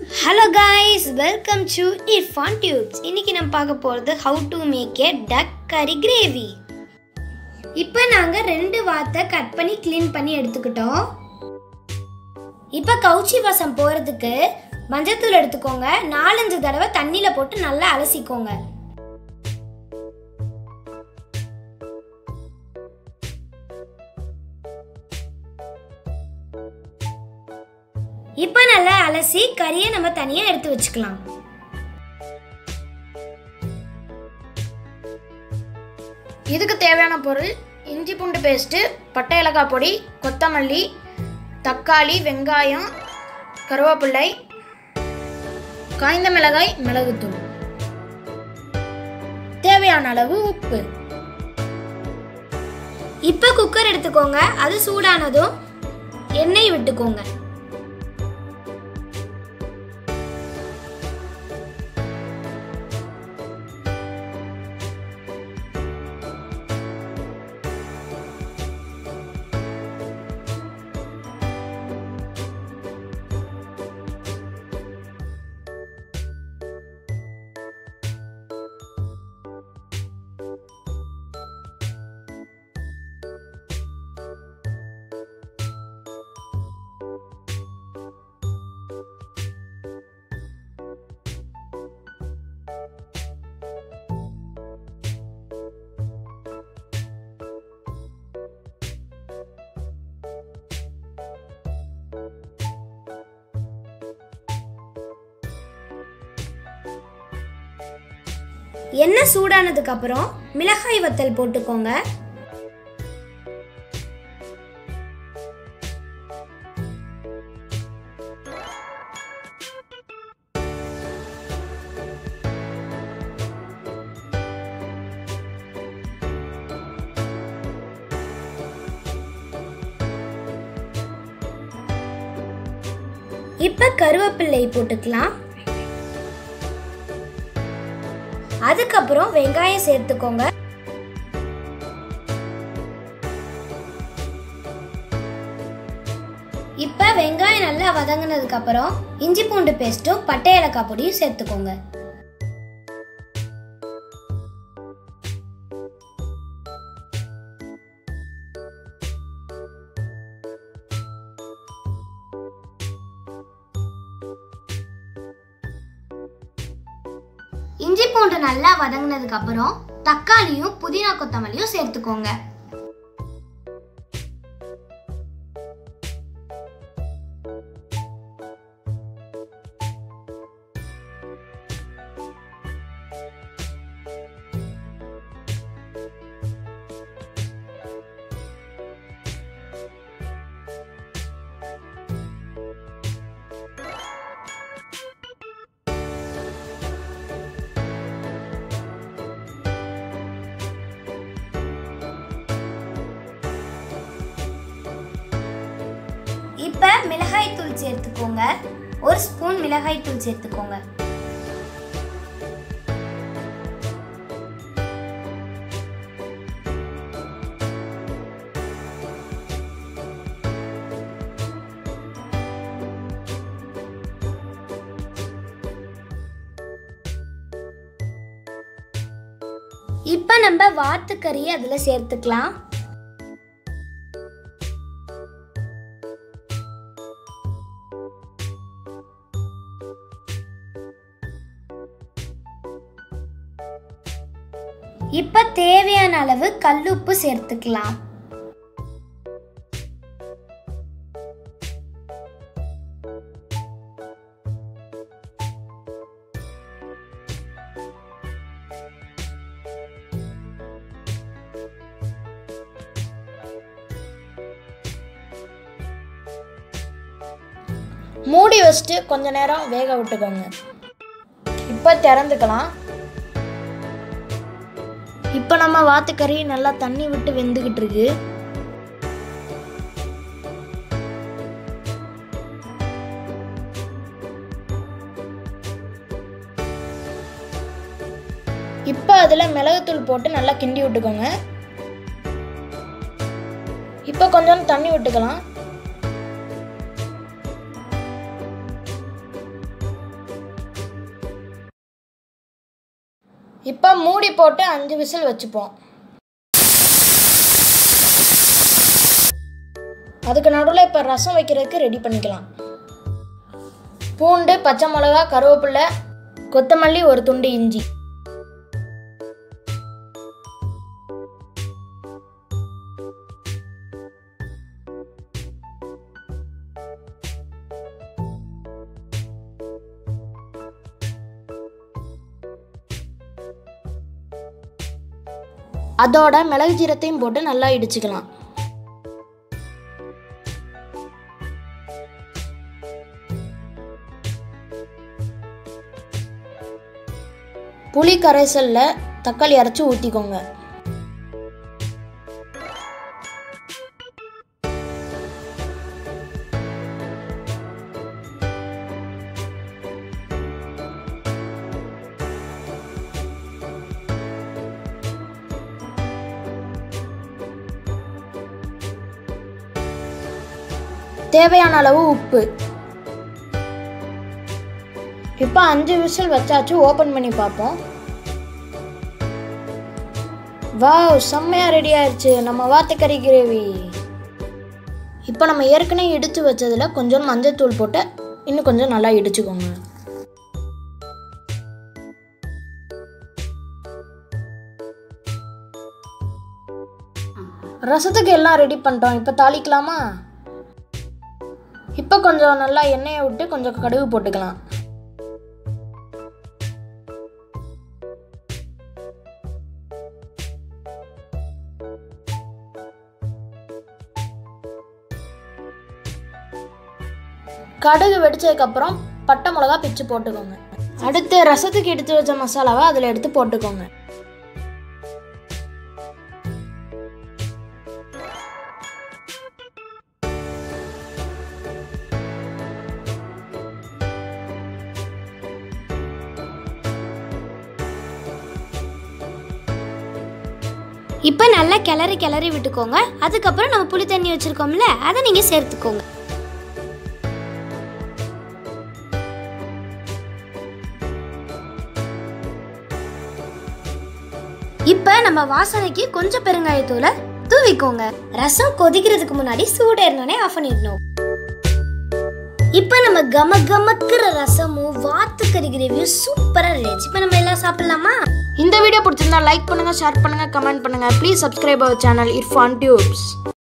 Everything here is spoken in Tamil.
hello guys welcome to Irfan tubes இன்னைக்கு நம்ம பார்க்க போகிறது how to make a duck curry gravy இப்போ நாங்கள் ரெண்டு வாத்தை கட் பண்ணி க்ளீன் பண்ணி எடுத்துக்கிட்டோம் இப்போ கவுச்சி வாசம் போகிறதுக்கு மஞ்சத்தூள் எடுத்துக்கோங்க நாலஞ்சு தடவை தண்ணியில் போட்டு நல்லா அலசிக்கோங்க இப்போ நல்லா அலசி கறியை நம்ம தனியாக எடுத்து வச்சுக்கலாம் இதுக்கு தேவையான பொருள் இஞ்சி பூண்டு பேஸ்ட்டு பட்டை ஏலக்காய் பொடி கொத்தமல்லி தக்காளி வெங்காயம் கருவேப்பிள்ளை காய்ந்த மிளகாய் மிளகுத்தூள் தேவையான அளவு உப்பு இப்போ குக்கர் எடுத்துக்கோங்க அது சூடானதும் எண்ணெய் விட்டுக்கோங்க எண்ணெய் சூடானதுக்கு அப்புறம் மிளகாய் வத்தல் போட்டுக்கோங்க இப்ப கருவேப்பிள்ளை போட்டுக்கலாம் அதுக்கப்புறம் வெங்காயம் சேர்த்துக்கோங்க இப்ப வெங்காயம் நல்லா வதங்கினதுக்கு அப்புறம் இஞ்சி பூண்டு பேஸ்ட்டும் பட்டை ஏலக்காய் பொடியும் சேர்த்துக்கோங்க இஞ்சி பூண்டு நல்லா வதங்கினதுக்கு அப்புறம் தக்காளியும் புதினா கொத்தமல்லியும் சேர்த்துக்கோங்க இப்ப மிளகாய் தூள் சேர்த்துக்கோங்க ஒரு ஸ்பூன் மிளகாய் தூள் சேர்த்துக்கோங்க இப்ப நம்ம வாத்துக்கறியை அதுல சேர்த்துக்கலாம் இப்ப தேவையான அளவு கல்லுப்பு சேர்த்துக்கலாம் மூடி வச்சுட்டு கொஞ்ச நேரம் வேக விட்டுக்கோங்க இப்போ திறந்துக்கலாம் இப்போ நம்ம வாத்துக்கறி நல்லா தண்ணி விட்டு வெந்துக்கிட்டு இருக்கு இப்போ அதில் மிளகுத்தூள் போட்டு நல்லா கிண்டி விட்டுக்கோங்க இப்போ கொஞ்சம் தண்ணி விட்டுக்கலாம் இப்போ மூடி போட்டு அஞ்சு விசில் வச்சுப்போம் அதுக்கு நடுவில் இப்போ ரசம் வைக்கிறதுக்கு ரெடி பண்ணிக்கலாம் பூண்டு பச்சை மிளகா கருவேப்பிலை கொத்தமல்லி ஒரு துண்டு இஞ்சி அதோட மிளகு ஜீரத்தையும் போட்டு நல்லா இடிச்சுக்கலாம் புளி கரைசல்ல தக்காளி அரைச்சி ஊற்றிக்கோங்க தேவையான அளவு உப்பு இப்போ அஞ்சு விசில் வச்சாச்சு ஓப்பன் பண்ணி பார்ப்போம் வாவ் செம்மையா ரெடி ஆயிடுச்சு நம்ம வாத்துக்கறி கிரேவி இப்போ நம்ம ஏற்கனவே இடித்து வச்சதில் கொஞ்சம் மஞ்சத்தூள் போட்டு இன்னும் கொஞ்சம் நல்லா இடிச்சுக்கோங்க ரசத்துக்கு எல்லாம் ரெடி பண்ணிட்டோம் இப்போ தாளிக்கலாமா இப்போ கொஞ்சம் நல்லா எண்ணெயை விட்டு கொஞ்சம் கடுகு போட்டுக்கலாம் கடுகு வெடிச்சதுக்கப்புறம் பட்டை மிளகா பிச்சு போட்டுக்கோங்க அடுத்து ரசத்துக்கு எடுத்து வச்ச மசாலாவை அதில் எடுத்து போட்டுக்கோங்க இப்போ நல்லா கிளறி கிளறி விட்டுக்கோங்க அதுக்கப்புறம் நம்ம புளி தண்ணி வச்சுருக்கோம்ல அதை நீங்கள் சேர்த்துக்கோங்க இப்போ நம்ம வாசனைக்கு கொஞ்சம் பெருங்காயத்தூளை தூவிக்கோங்க ரசம் கொதிக்கிறதுக்கு முன்னாடி சூடேறினோடனே ஆஃப் பண்ணிடணும் இப்போ நம்ம கம கமக்கிற ரசமும் வாத்துக்கறி கிரேவியும் சூப்பராக இருந்துச்சு இப்போ நம்ம எல்லாம் சாப்பிடலாமா இந்த வீடியோ பிடிச்சிருந்தா லைக் பண்ணுங்க ஷேர் பண்ணுங்க கமெண்ட் பண்ணுங்க please subscribe our channel Irfan tubes